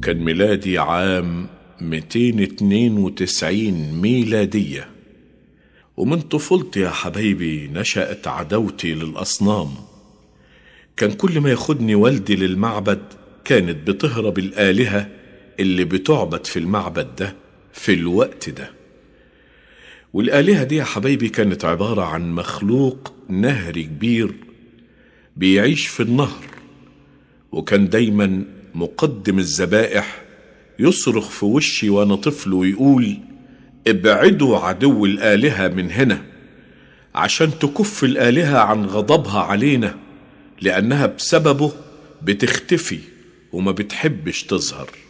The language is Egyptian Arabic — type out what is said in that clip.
وكان ميلادي عام 292 ميلادية ومن طفولتي يا حبايبي نشأت عداوتي للأصنام كان كل ما ياخدني والدي للمعبد كانت بتهرب الآلهة اللي بتعبد في المعبد ده في الوقت ده والآلهة دي يا حبايبي كانت عبارة عن مخلوق نهري كبير بيعيش في النهر وكان دايما مقدم الذبائح يصرخ في وشي وانا طفل ويقول ابعدوا عدو الآلهة من هنا عشان تكف الآلهة عن غضبها علينا لأنها بسببه بتختفي وما بتحبش تظهر